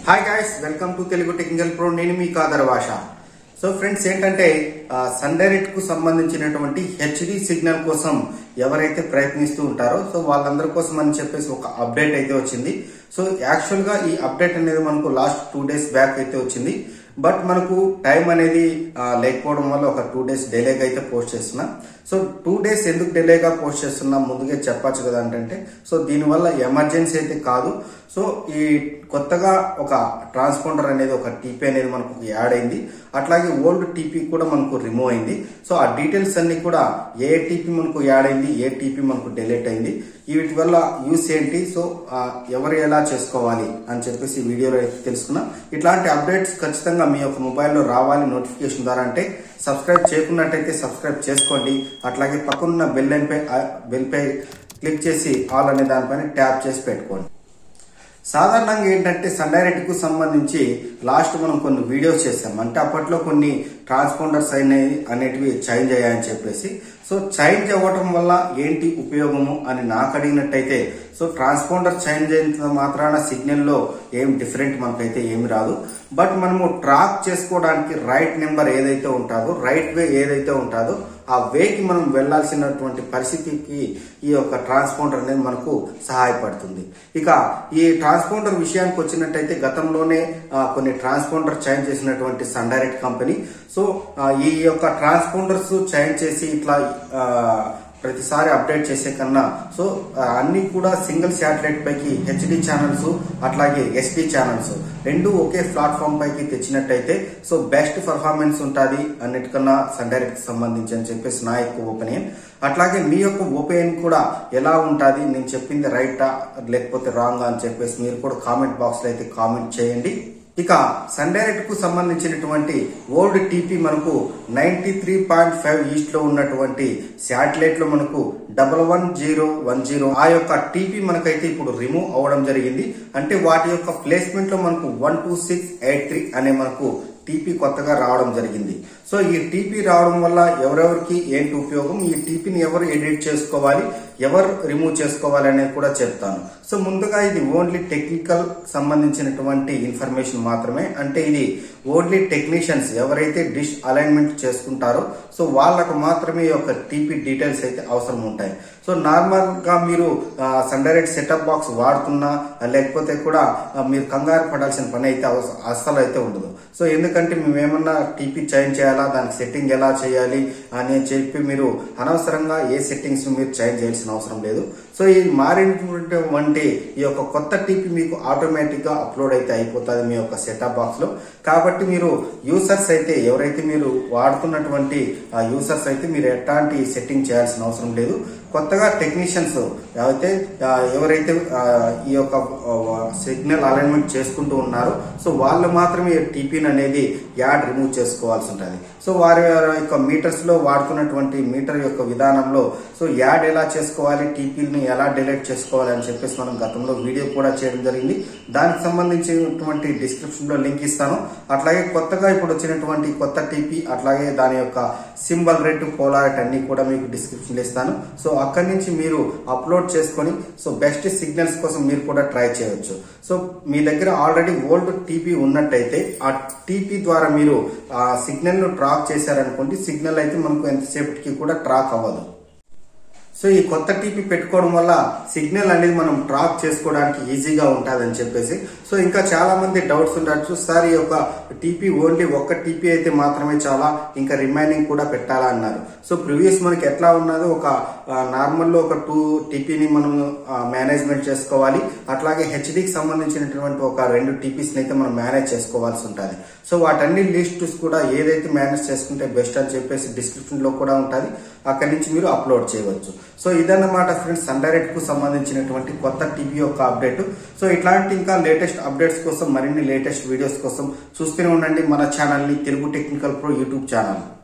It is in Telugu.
hi guys welcome to Telugu technical pro నేను మీ కాదర్ భాష సో ఫ్రెండ్స్ ఏంటంటే సన్ డైరెక్ట్ కు సంబంధించినటువంటి హెచ్డి సిగ్నల్ కోసం ఎవరైతే ప్రయత్నిస్తూ ఉంటారో సో వాళ్ళందరి కోసం అని చెప్పేసి ఒక అప్డేట్ అయితే వచ్చింది సో యాక్చువల్ గా ఈ అప్డేట్ అనేది మనకు లాస్ట్ టూ డేస్ బ్యాక్ అయితే వచ్చింది బట్ మనకు టైం అనేది ఆ, లేకపోవడం వల్ల ఒక టూ డేస్ డిలేగా అయితే పోస్ట్ చేస్తున్నా సో టూ డేస్ ఎందుకు డిలేగా పోస్ట్ చేస్తున్నా ముందుగా చెప్పచ్చు కదా అంటే సో దీనివల్ల ఎమర్జెన్సీ అయితే కాదు సో ఈ కొత్తగా ఒక ట్రాన్స్పాండర్ అనేది ఒక టీపీ అనేది మనకు యాడ్ అయింది అట్లాగే ఓల్డ్ టీపీ కూడా మనకు రిమూవ్ అయింది సో ఆ డీటెయిల్స్ అన్ని కూడా ఏ టీపీ మనకు యాడ్ అయింది ఏ టీపీ మనకు డిలీట్ అయింది వీటి వల్ల యూస్ ఏంటి సో ఆ, ఎవరు ఎలా చేసుకోవాలి అని చెప్పేసి ఈ వీడియోలో అయితే తెలుసుకున్నా ఇట్లాంటి అప్డేట్స్ ఖచ్చితంగా మీ యొక్క మొబైల్లో రావాలి నోటిఫికేషన్ ద్వారా అంటే సబ్స్క్రైబ్ చేయకున్నట్టయితే సబ్స్క్రైబ్ చేసుకోండి అట్లాగే పక్కనున్న బెల్ పై బెల్ పై క్లిక్ చేసి ఆల్ అనే దానిపైన ట్యాప్ చేసి పెట్టుకోండి సాధారణంగా ఏంటంటే సన్ డైరెక్ట్ కు సంబంధించి లాస్ట్ మనం కొన్ని వీడియోస్ చేసాం అంటే అప్పట్లో కొన్ని ట్రాన్స్పాండర్స్ అనేవి అనేటివి చేంజ్ అయ్యాయని చెప్పేసి సో చేంజ్ అవ్వటం వల్ల ఏంటి ఉపయోగము అని నాకు అడిగినట్టయితే సో ట్రాన్స్పాండర్ చేంజ్ అయినంత మాత్రాన సిగ్నల్ లో ఏం డిఫరెంట్ మనకైతే ఏమి రాదు బట్ మనము ట్రాక్ చేసుకోవడానికి రైట్ నెంబర్ ఏదైతే ఉంటుందో రైట్ వే ఏదైతే ఉంటుందో ఆ వేకి మనం వెళ్లాల్సినటువంటి పరిస్థితికి ఈ యొక్క ట్రాన్స్పాండర్ అనేది మనకు సహాయపడుతుంది ఇక ఈ ట్రాన్స్పాండర్ విషయానికి వచ్చినట్టయితే గతంలోనే ఆ, కొన్ని ట్రాన్స్పాండర్ చేంజ్ చేసినటువంటి సన్ డైరెక్ట్ కంపెనీ సో ఆ, ఈ యొక్క ట్రాన్స్పాండర్స్ చేంజ్ చేసి ఇట్లా ఆ, ప్రతిసారి అప్డేట్ చేసే కన్నా సో ఆ, అన్ని కూడా సింగిల్ శాటిలైట్ పైకి హెచ్డి ఛానల్స్ అట్లాగే ఎస్డి ఛానల్స్ రెండు ఒకే ప్లాట్ఫామ్ పైకి తెచ్చినట్టయితే సో బెస్ట్ పర్ఫార్మెన్స్ ఉంటుంది అన్నిటికన్నా సన్ డైరెక్ట్ కి సంబంధించి అని చెప్పేసి నా యొక్క ఒపీనియన్ అట్లాగే మీ యొక్క ఒపీనియన్ కూడా ఎలా ఉంటుంది నేను చెప్పింది రైటా లేకపోతే రాంగ్ అని చెప్పేసి మీరు కూడా కామెంట్ బాక్స్ లో అయితే కామెంట్ చేయండి ఇక సన్ డైరెక్ట్ కు సంబంధించినటువంటి ఓల్డ్ టీపీ మనకు ninety three point five east లో ఉన్నటువంటి శాటిలైట్ లో మనకు double one zero one zero ఆ యొక్క టీపీ మనకైతే ఇప్పుడు రిమూవ్ అవడం జరిగింది అంటే వాటి యొక్క ప్లేస్మెంట్ లో మనకు one two six eight three అనే మనకు టీపీ కొత్తగా రావడం జరిగింది సో ఈ టీపీ రావడం వల్ల ఎవరెవరికి ఏంటి ఉపయోగం ఈ టీపీని ఎవరు ఎడిట్ చేసుకోవాలి ఎవరు రిమూవ్ చేసుకోవాలి అనేది కూడా చెప్తాను సో ముందుగా ఇది ఓన్లీ టెక్నికల్ సంబంధించినటువంటి ఇన్ఫర్మేషన్ మాత్రమే అంటే ఇది ఓన్లీ టెక్నీషియన్స్ ఎవరైతే డిష్ అలైన్మెంట్ చేసుకుంటారో సో వాళ్ళకు మాత్రమే ఈ యొక్క టీపీ డీటెయిల్స్ అయితే అవసరం ఉంటాయి సో నార్మల్ గా మీరు సన్ డైరెక్ట్ సెటప్ బాక్స్ వాడుతున్నా లేకపోతే కూడా ఆ, మీరు కంగారు పడాల్సిన పని అయితే అవస- అస్సలు అయితే ఉండదు సో ఎందుకంటే మేము ఏమన్నా టీపీ చేంజ్ చేయాలా దానికి సెట్టింగ్ ఎలా చేయాలి అని చెప్పి మీరు అనవసరంగా ఏ సెట్టింగ్స్ మీరు చేంజ్ చేయాల్సిన అవసరం లేదు సో ఈ మారినటువంటి ఈ యొక్క కొత్త టీపీ మీకు ఆటోమేటిక్ గా అప్లోడ్ అయితే అయిపోతుంది మీ యొక్క సెటప్ బాక్స్ లో కాబట్టి మీరు యూసర్స్ అయితే ఎవరైతే మీరు వాడుతున్నటువంటి ఆ యూసర్స్ అయితే మీరు ఎట్లాంటి సెట్టింగ్ చేయాల్సిన అవసరం లేదు కొత్తగా టెక్నీషియన్స్ అయితే ఆ, ఎవరైతే ఆ, ఈ యొక్క సిగ్నల్ అలైన్మెంట్ చేసుకుంటూ ఉన్నారో సో వాళ్ళు మాత్రమే టీపీని అనేది యాడ్ రిమూవ్ చేసుకోవాల్సి ఉంటుంది సో వారి యొక్క మీటర్స్ లో వాడుతున్నటువంటి మీటర్ యొక్క విధానంలో సో యాడ్ ఎలా చేసుకోవాలి టీపీని ఎలా డిలీట్ చేసుకోవాలి అని చెప్పేసి మనం గతంలో వీడియో కూడా చేయడం జరిగింది దానికి సంబంధించినటువంటి డిస్క్రిప్షన్ లో లింక్ ఇస్తాను అట్లాగే కొత్తగా ఇప్పుడు వచ్చినటువంటి కొత్త టీపీ అట్లాగే దాని యొక్క సింబల్ రెడ్ పోలారెట్ అన్ని కూడా మీకు డిస్క్రిప్షన్ లో ఇస్తాను సో అక్కడి నుంచి మీరు అప్లోడ్ చేసుకొని సో బెస్ట్ సిగ్నల్స్ కోసం మీరు కూడా ట్రై చేయవచ్చు సో మీ దగ్గర ఆల్రెడీ ఓల్డ్ టీపీ ఉన్నట్టయితే ఆ టీపీ ద్వారా మీరు ఆ సిగ్నల్ ను ట్రాక్ చేశారనుకోండి సిగ్నల్ అయితే మనకు ఎంతసేపటికి కూడా ట్రాక్ అవ్వదు సో ఈ కొత్త టీపీ పెట్టుకోవడం వల్ల సిగ్నల్ అనేది మనం ట్రాక్ చేసుకోవడానికి ఈజీగా ఉంటుందని చెప్పేసి సో ఇంకా చాలా మంది డౌట్స్ ఉండొచ్చు సార్ ఈ యొక్క టీపీ ఓన్లీ ఒక్క టీపీ అయితే మాత్రమే చాలా ఇంకా రిమైనింగ్ కూడా పెట్టాలా అన్నారు సో ప్రీవియస్ మనకి ఎట్లా ఉన్నదో ఒక నార్మల్ లో ఒక టూ టీపీని మనం మేనేజ్మెంట్ చేసుకోవాలి అట్లాగే హెచ్డికి సంబంధించినటువంటి ఒక రెండు టీపీస్ అయితే మనం మేనేజ్ చేసుకోవాల్సి ఉంటుంది సో వాటన్ని లిస్ట్స్ కూడా ఏదైతే మేనేజ్ చేసుకుంటే బెస్ట్ అని చెప్పేసి డిస్క్రిప్షన్ లో కూడా ఉంటుంది అక్కడి నుంచి మీరు అప్లోడ్ చేయవచ్చు సో ఇదన్నమాట ఫ్రెండ్స్ సన్ డైరెక్ట్ కు సంబంధించినటువంటి కొత్త టీవీ యొక్క అప్డేట్ సో ఇట్లాంటి ఇంకా లేటెస్ట్ అప్డేట్స్ కోసం మరిన్ని లేటెస్ట్ వీడియోస్ కోసం చూస్తూనే ఉండండి మన ఛానల్ ని Telugu technical pro YouTube channel